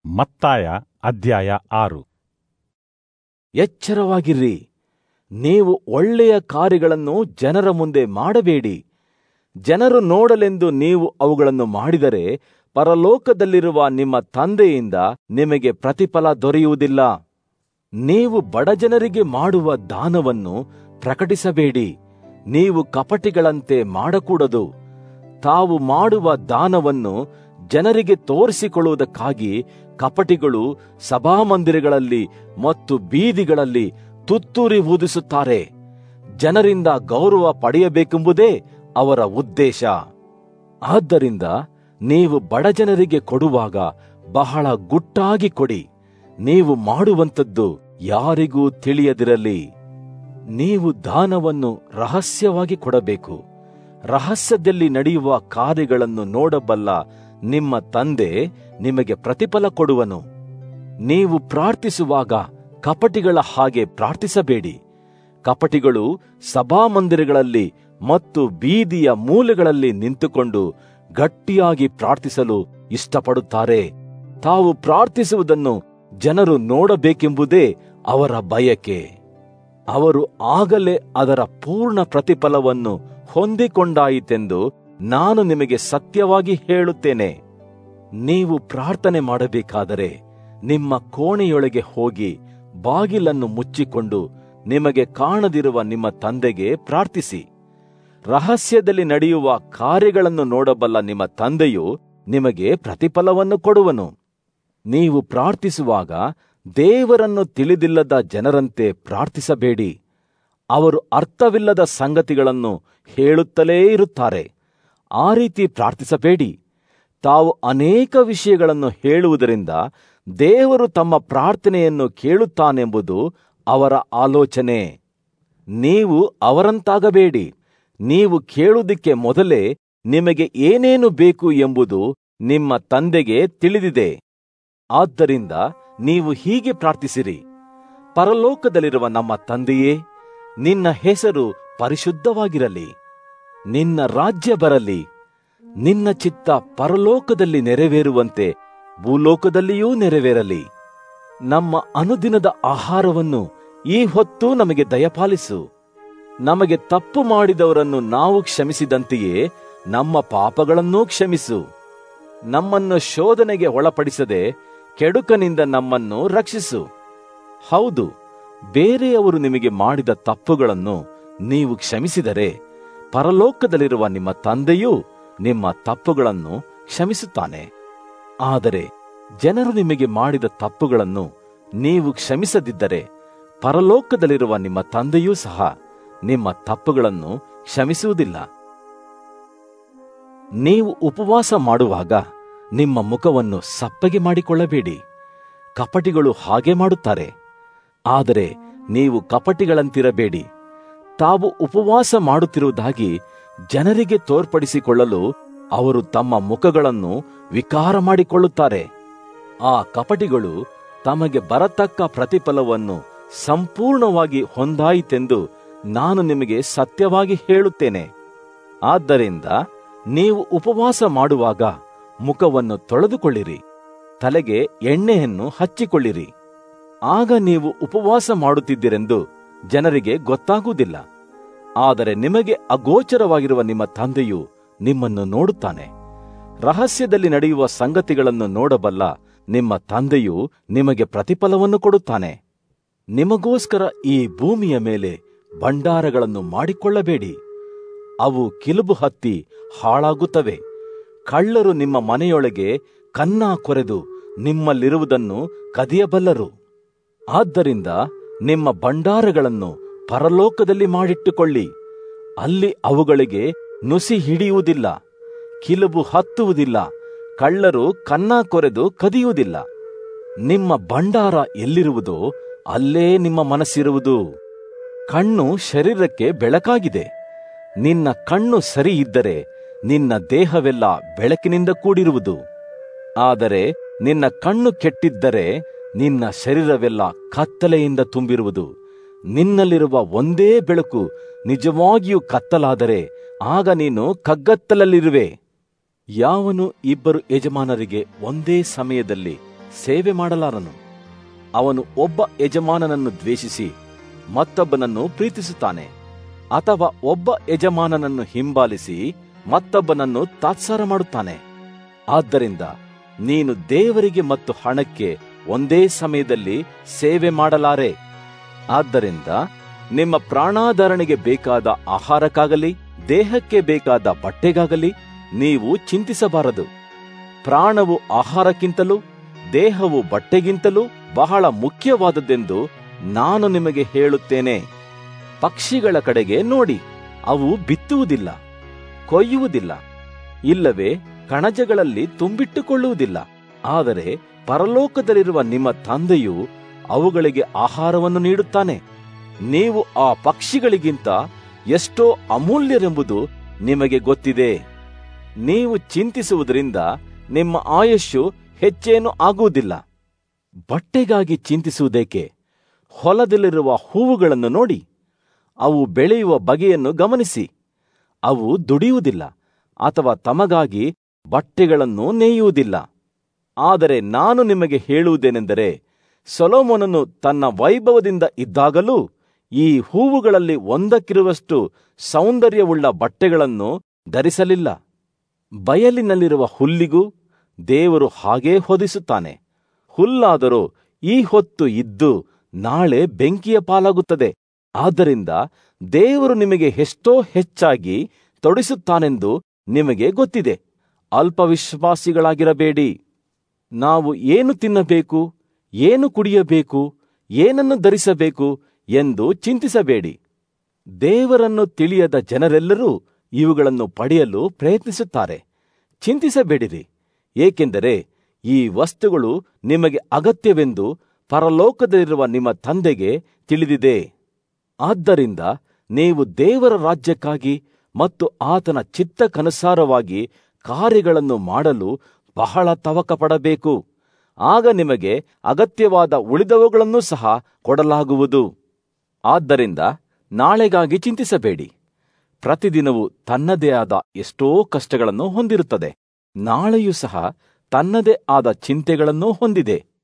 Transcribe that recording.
ಮತ್ತಾಯ ಅಧ್ಯಾಯ ಆರು ಎಚ್ಚರವಾಗಿರ್ರಿ ನೀವು ಒಳ್ಳೆಯ ಕಾರ್ಯಗಳನ್ನು ಜನರ ಮುಂದೆ ಮಾಡಬೇಡಿ ಜನರು ನೋಡಲೆಂದು ನೀವು ಅವುಗಳನ್ನು ಮಾಡಿದರೆ ಪರಲೋಕದಲ್ಲಿರುವ ನಿಮ್ಮ ತಂದೆಯಿಂದ ನಿಮಗೆ ಪ್ರತಿಫಲ ದೊರೆಯುವುದಿಲ್ಲ ನೀವು ಬಡಜನರಿಗೆ ಮಾಡುವ ದಾನವನ್ನು ಪ್ರಕಟಿಸಬೇಡಿ ನೀವು ಕಪಟಿಗಳಂತೆ ಮಾಡಕೂಡದು ತಾವು ಮಾಡುವ ದಾನವನ್ನು ಜನರಿಗೆ ತೋರಿಸಿಕೊಳ್ಳುವುದಕ್ಕಾಗಿ ಕಪಟಿಗಳು ಸಭಾಮಂದಿರಗಳಲ್ಲಿ ಮತ್ತು ಬೀದಿಗಳಲ್ಲಿ ತುತ್ತೂರಿ ಊದಿಸುತ್ತಾರೆ ಜನರಿಂದ ಗೌರವ ಪಡೆಯಬೇಕೆಂಬುದೇ ಅವರ ಉದ್ದೇಶ ಆದ್ದರಿಂದ ನೀವು ಬಡಜನರಿಗೆ ಕೊಡುವಾಗ ಬಹಳ ಗುಟ್ಟಾಗಿ ಕೊಡಿ ನೀವು ಮಾಡುವಂಥದ್ದು ಯಾರಿಗೂ ತಿಳಿಯದಿರಲಿ ನೀವು ದಾನವನ್ನು ರಹಸ್ಯವಾಗಿ ಕೊಡಬೇಕು ರಹಸ್ಯದಲ್ಲಿ ನಡೆಯುವ ಕಾರ್ಯಗಳನ್ನು ನೋಡಬಲ್ಲ ನಿಮ್ಮ ತಂದೆ ನಿಮಗೆ ಪ್ರತಿಫಲ ಕೊಡುವನು ನೀವು ಪ್ರಾರ್ಥಿಸುವಾಗ ಕಪಟಿಗಳ ಹಾಗೆ ಪ್ರಾರ್ಥಿಸಬೇಡಿ ಕಪಟಿಗಳು ಸಭಾಮಂದಿರಗಳಲ್ಲಿ ಮತ್ತು ಬೀದಿಯ ಮೂಲೆಗಳಲ್ಲಿ ನಿಂತುಕೊಂಡು ಗಟ್ಟಿಯಾಗಿ ಪ್ರಾರ್ಥಿಸಲು ಇಷ್ಟಪಡುತ್ತಾರೆ ತಾವು ಪ್ರಾರ್ಥಿಸುವುದನ್ನು ಜನರು ನೋಡಬೇಕೆಂಬುದೇ ಅವರ ಬಯಕೆ ಅವರು ಆಗಲೇ ಅದರ ಪೂರ್ಣ ಪ್ರತಿಫಲವನ್ನು ಹೊಂದಿಕೊಂಡಾಯಿತೆಂದು ನಾನು ನಿಮಗೆ ಸತ್ಯವಾಗಿ ಹೇಳುತ್ತೇನೆ ನೀವು ಪ್ರಾರ್ಥನೆ ಮಾಡಬೇಕಾದರೆ ನಿಮ್ಮ ಕೋಣೆಯೊಳಗೆ ಹೋಗಿ ಬಾಗಿಲನ್ನು ಮುಚ್ಚಿಕೊಂಡು ನಿಮಗೆ ಕಾಣದಿರುವ ನಿಮ್ಮ ತಂದೆಗೆ ಪ್ರಾರ್ಥಿಸಿ ರಹಸ್ಯದಲ್ಲಿ ನಡೆಯುವ ಕಾರ್ಯಗಳನ್ನು ನೋಡಬಲ್ಲ ನಿಮ್ಮ ತಂದೆಯು ನಿಮಗೆ ಪ್ರತಿಫಲವನ್ನು ಕೊಡುವನು ನೀವು ಪ್ರಾರ್ಥಿಸುವಾಗ ದೇವರನ್ನು ತಿಳಿದಿಲ್ಲದ ಜನರಂತೆ ಪ್ರಾರ್ಥಿಸಬೇಡಿ ಅವರು ಅರ್ಥವಿಲ್ಲದ ಸಂಗತಿಗಳನ್ನು ಹೇಳುತ್ತಲೇ ಇರುತ್ತಾರೆ ಆ ರೀತಿ ಪ್ರಾರ್ಥಿಸಬೇಡಿ ತಾವು ಅನೇಕ ವಿಷಯಗಳನ್ನು ಹೇಳುವುದರಿಂದ ದೇವರು ತಮ್ಮ ಪ್ರಾರ್ಥನೆಯನ್ನು ಕೇಳುತ್ತಾನೆಂಬುದು ಅವರ ಆಲೋಚನೆ ನೀವು ಅವರಂತಾಗಬೇಡಿ ನೀವು ಕೇಳುವುದಕ್ಕೆ ಮೊದಲೇ ನಿಮಗೆ ಏನೇನು ಬೇಕು ಎಂಬುದು ನಿಮ್ಮ ತಂದೆಗೆ ತಿಳಿದಿದೆ ಆದ್ದರಿಂದ ನೀವು ಹೀಗೆ ಪ್ರಾರ್ಥಿಸಿರಿ ಪರಲೋಕದಲ್ಲಿರುವ ನಮ್ಮ ತಂದೆಯೇ ನಿನ್ನ ಹೆಸರು ಪರಿಶುದ್ಧವಾಗಿರಲಿ ನಿನ್ನ ರಾಜ್ಯ ಬರಲಿ ನಿನ್ನ ಚಿತ್ತ ಪರಲೋಕದಲ್ಲಿ ನೆರವೇರುವಂತೆ ಭೂಲೋಕದಲ್ಲಿಯೂ ನೆರವೇರಲಿ ನಮ್ಮ ಅನುದಿನದ ಆಹಾರವನ್ನು ಈ ಹೊತ್ತು ನಮಗೆ ದಯಪಾಲಿಸು ನಮಗೆ ತಪ್ಪು ಮಾಡಿದವರನ್ನು ನಾವು ಕ್ಷಮಿಸಿದಂತೆಯೇ ನಮ್ಮ ಪಾಪಗಳನ್ನೂ ಕ್ಷಮಿಸು ನಮ್ಮನ್ನು ಶೋಧನೆಗೆ ಒಳಪಡಿಸದೆ ಕೆಡುಕನಿಂದ ನಮ್ಮನ್ನು ರಕ್ಷಿಸು ಹೌದು ಬೇರೆಯವರು ನಿಮಗೆ ಮಾಡಿದ ತಪ್ಪುಗಳನ್ನು ನೀವು ಕ್ಷಮಿಸಿದರೆ ಪರಲೋಕದಲ್ಲಿರುವ ನಿಮ್ಮ ತಂದೆಯೂ ನಿಮ್ಮ ತಪ್ಪುಗಳನ್ನು ಕ್ಷಮಿಸುತ್ತಾನೆ ಆದರೆ ಜನರು ನಿಮಗೆ ಮಾಡಿದ ತಪ್ಪುಗಳನ್ನು ನೀವು ಕ್ಷಮಿಸದಿದ್ದರೆ ಪರಲೋಕದಲ್ಲಿರುವ ನಿಮ್ಮ ತಂದೆಯೂ ಸಹ ನಿಮ್ಮ ತಪ್ಪುಗಳನ್ನು ಕ್ಷಮಿಸುವುದಿಲ್ಲ ನೀವು ಉಪವಾಸ ಮಾಡುವಾಗ ನಿಮ್ಮ ಮುಖವನ್ನು ಸಪ್ಪಗೆ ಮಾಡಿಕೊಳ್ಳಬೇಡಿ ಕಪಟಿಗಳು ಹಾಗೆ ಮಾಡುತ್ತಾರೆ ಆದರೆ ನೀವು ಕಪಟಿಗಳಂತಿರಬೇಡಿ ತಾವು ಉಪವಾಸ ಮಾಡುತ್ತಿರುವುದಾಗಿ ಜನರಿಗೆ ತೋರ್ಪಡಿಸಿಕೊಳ್ಳಲು ಅವರು ತಮ್ಮ ಮುಖಗಳನ್ನು ವಿಕಾರ ಮಾಡಿಕೊಳ್ಳುತ್ತಾರೆ ಆ ಕಪಟಿಗಳು ತಮಗೆ ಬರತಕ್ಕ ಪ್ರತಿಫಲವನ್ನು ಸಂಪೂರ್ಣವಾಗಿ ಹೊಂದಾಯಿತೆಂದು ನಾನು ನಿಮಗೆ ಸತ್ಯವಾಗಿ ಹೇಳುತ್ತೇನೆ ಆದ್ದರಿಂದ ನೀವು ಉಪವಾಸ ಮಾಡುವಾಗ ಮುಖವನ್ನು ತೊಳೆದುಕೊಳ್ಳಿರಿ ತಲೆಗೆ ಎಣ್ಣೆಯನ್ನು ಹಚ್ಚಿಕೊಳ್ಳಿರಿ ಆಗ ನೀವು ಉಪವಾಸ ಮಾಡುತ್ತಿದ್ದೀರೆಂದು ಜನರಿಗೆ ಗೊತ್ತಾಗುವುದಿಲ್ಲ ಆದರೆ ನಿಮಗೆ ಅಗೋಚರವಾಗಿರುವ ನಿಮ್ಮ ತಂದೆಯು ನಿಮ್ಮನ್ನು ನೋಡುತ್ತಾನೆ ರಹಸ್ಯದಲ್ಲಿ ನಡೆಯುವ ಸಂಗತಿಗಳನ್ನು ನೋಡಬಲ್ಲ ನಿಮ್ಮ ತಂದೆಯು ನಿಮಗೆ ಪ್ರತಿಫಲವನ್ನು ಕೊಡುತ್ತಾನೆ ನಿಮಗೋಸ್ಕರ ಈ ಭೂಮಿಯ ಮೇಲೆ ಭಂಡಾರಗಳನ್ನು ಮಾಡಿಕೊಳ್ಳಬೇಡಿ ಅವು ಕಿಲುಬು ಹತ್ತಿ ಹಾಳಾಗುತ್ತವೆ ಕಳ್ಳರು ನಿಮ್ಮ ಮನೆಯೊಳಗೆ ಕನ್ನ ಕೊರೆದು ನಿಮ್ಮಲ್ಲಿರುವುದನ್ನು ಕದಿಯಬಲ್ಲರು ಆದ್ದರಿಂದ ನಿಮ್ಮ ಭಂಡಾರಗಳನ್ನು ಪರಲೋಕದಲ್ಲಿ ಮಾಡಿಟ್ಟುಕೊಳ್ಳಿ ಅಲ್ಲಿ ಅವುಗಳಿಗೆ ನುಸಿ ಹಿಡಿಯುವುದಿಲ್ಲ ಕಿಲುಬು ಹತ್ತುವುದಿಲ್ಲ ಕಳ್ಳರು ಕನ್ನ ಕೊರೆದು ಕದಿಯುವುದಿಲ್ಲ ನಿಮ್ಮ ಭಂಡಾರ ಎಲ್ಲಿರುವುದೋ ಅಲ್ಲೇ ನಿಮ್ಮ ಮನಸ್ಸಿರುವುದು ಕಣ್ಣು ಶರೀರಕ್ಕೆ ಬೆಳಕಾಗಿದೆ ನಿನ್ನ ಕಣ್ಣು ಸರಿ ಇದ್ದರೆ ನಿನ್ನ ದೇಹವೆಲ್ಲ ಬೆಳಕಿನಿಂದ ಕೂಡಿರುವುದು ಆದರೆ ನಿನ್ನ ಕಣ್ಣು ಕೆಟ್ಟಿದ್ದರೆ ನಿನ್ನ ಶರೀರವೆಲ್ಲ ಕತ್ತಲೆಯಿಂದ ತುಂಬಿರುವುದು ನಿನ್ನಲ್ಲಿರುವ ಒಂದೇ ಬೆಳಕು ನಿಜವಾಗಿಯೂ ಕತ್ತಲಾದರೆ ಆಗ ನೀನು ಕಗ್ಗತ್ತಲಲ್ಲಿರುವೆ ಯಾವನು ಇಬ್ಬರು ಯಜಮಾನರಿಗೆ ಒಂದೇ ಸಮಯದಲ್ಲಿ ಸೇವೆ ಮಾಡಲಾರನು ಅವನು ಒಬ್ಬ ಯಜಮಾನನನ್ನು ದ್ವೇಷಿಸಿ ಮತ್ತೊಬ್ಬನನ್ನು ಪ್ರೀತಿಸುತ್ತಾನೆ ಅಥವಾ ಒಬ್ಬ ಯಜಮಾನನನ್ನು ಹಿಂಬಾಲಿಸಿ ಮತ್ತೊಬ್ಬನನ್ನು ತಾತ್ಸಾರ ಮಾಡುತ್ತಾನೆ ಆದ್ದರಿಂದ ನೀನು ದೇವರಿಗೆ ಮತ್ತು ಹಣಕ್ಕೆ ಒಂದೇ ಸಮಯದಲ್ಲಿ ಸೇವೆ ಮಾಡಲಾರೆ ಆದ್ದರಿಂದ ನಿಮ್ಮ ಪ್ರಾಣಾಧಾರಣೆಗೆ ಬೇಕಾದ ಆಹಾರಕ್ಕಾಗಲಿ ದೇಹಕ್ಕೆ ಬೇಕಾದ ಬಟ್ಟೆಗಾಗಲಿ ನೀವು ಚಿಂತಿಸಬಾರದು ಪ್ರಾಣವು ಆಹಾರಕ್ಕಿಂತಲೂ ದೇಹವು ಬಟ್ಟೆಗಿಂತಲೂ ಬಹಳ ಮುಖ್ಯವಾದದ್ದೆಂದು ನಾನು ನಿಮಗೆ ಹೇಳುತ್ತೇನೆ ಪಕ್ಷಿಗಳ ಕಡೆಗೆ ನೋಡಿ ಅವು ಬಿತ್ತುವುದಿಲ್ಲ ಕೊಯ್ಯುವುದಿಲ್ಲ ಇಲ್ಲವೇ ಕಣಜಗಳಲ್ಲಿ ತುಂಬಿಟ್ಟುಕೊಳ್ಳುವುದಿಲ್ಲ ಆದರೆ ಪರಲೋಕದಲ್ಲಿರುವ ನಿಮ್ಮ ತಂದೆಯು ಅವುಗಳಿಗೆ ಆಹಾರವನ್ನು ನೀಡುತ್ತಾನೆ ನೀವು ಆ ಪಕ್ಷಿಗಳಿಗಿಂತ ಎಷ್ಟೋ ಅಮೂಲ್ಯರೆಂಬುದು ನಿಮಗೆ ಗೊತ್ತಿದೆ ನೀವು ಚಿಂತಿಸುವುದರಿಂದ ನಿಮ್ಮ ಆಯುಷ್ಯು ಹೆಚ್ಚೇನೂ ಆಗುವುದಿಲ್ಲ ಬಟ್ಟೆಗಾಗಿ ಚಿಂತಿಸುವುದೇಕೆ ಹೊಲದಲ್ಲಿರುವ ಹೂವುಗಳನ್ನು ನೋಡಿ ಅವು ಬೆಳೆಯುವ ಬಗೆಯನ್ನು ಗಮನಿಸಿ ಅವು ದುಡಿಯುವುದಿಲ್ಲ ಅಥವಾ ತಮಗಾಗಿ ಬಟ್ಟೆಗಳನ್ನು ನೇಯುವುದಿಲ್ಲ ಆದರೆ ನಾನು ನಿಮಗೆ ಹೇಳುವುದೇನೆಂದರೆ ಸೊಲೋಮೋನನು ತನ್ನ ವೈಭವದಿಂದ ಇದ್ದಾಗಲೂ ಈ ಹೂವುಗಳಲ್ಲಿ ಒಂದಕ್ಕಿರುವಷ್ಟು ಸೌಂದರ್ಯವುಳ್ಳ ಬಟ್ಟೆಗಳನ್ನು ಧರಿಸಲಿಲ್ಲ ಬಯಲಿನಲ್ಲಿರುವ ಹುಲ್ಲಿಗೂ ದೇವರು ಹಾಗೇ ಹೊದಿಸುತ್ತಾನೆ ಹುಲ್ಲಾದರೂ ಈ ಹೊತ್ತು ಇದ್ದು ನಾಳೆ ಬೆಂಕಿಯ ಪಾಲಾಗುತ್ತದೆ ಆದ್ದರಿಂದ ದೇವರು ನಿಮಗೆ ಎಷ್ಟೋ ಹೆಚ್ಚಾಗಿ ತೊಡಿಸುತ್ತಾನೆಂದು ನಿಮಗೆ ಗೊತ್ತಿದೆ ಅಲ್ಪವಿಶ್ವಾಸಿಗಳಾಗಿರಬೇಡಿ ನಾವು ಏನು ತಿನ್ನಬೇಕು ಏನು ಕುಡಿಯಬೇಕು ಏನನ್ನು ಧರಿಸಬೇಕು ಎಂದು ಚಿಂತಿಸಬೇಡಿ ದೇವರನ್ನು ತಿಳಿಯದ ಜನರೆಲ್ಲರೂ ಇವುಗಳನ್ನು ಪಡೆಯಲು ಪ್ರಯತ್ನಿಸುತ್ತಾರೆ ಚಿಂತಿಸಬೇಡಿರಿ ಏಕೆಂದರೆ ಈ ವಸ್ತುಗಳು ನಿಮಗೆ ಅಗತ್ಯವೆಂದು ಪರಲೋಕದಲ್ಲಿರುವ ನಿಮ್ಮ ತಂದೆಗೆ ತಿಳಿದಿದೆ ಆದ್ದರಿಂದ ನೀವು ದೇವರ ರಾಜ್ಯಕ್ಕಾಗಿ ಮತ್ತು ಆತನ ಚಿತ್ತಕ್ಕನುಸಾರವಾಗಿ ಕಾರ್ಯಗಳನ್ನು ಮಾಡಲು ಬಹಳ ತವಕ ಪಡಬೇಕು ಆಗ ನಿಮಗೆ ಅಗತ್ಯವಾದ ಉಳಿದವುಗಳನ್ನೂ ಸಹ ಕೊಡಲಾಗುವುದು ಆದ್ದರಿಂದ ನಾಳೆಗಾಗಿ ಚಿಂತಿಸಬೇಡಿ ಪ್ರತಿದಿನವೂ ತನ್ನದೇ ಆದ ಎಷ್ಟೋ ಕಷ್ಟಗಳನ್ನು ಹೊಂದಿರುತ್ತದೆ ನಾಳೆಯೂ ಸಹ ತನ್ನದೇ ಆದ ಚಿಂತೆಗಳನ್ನು ಹೊಂದಿದೆ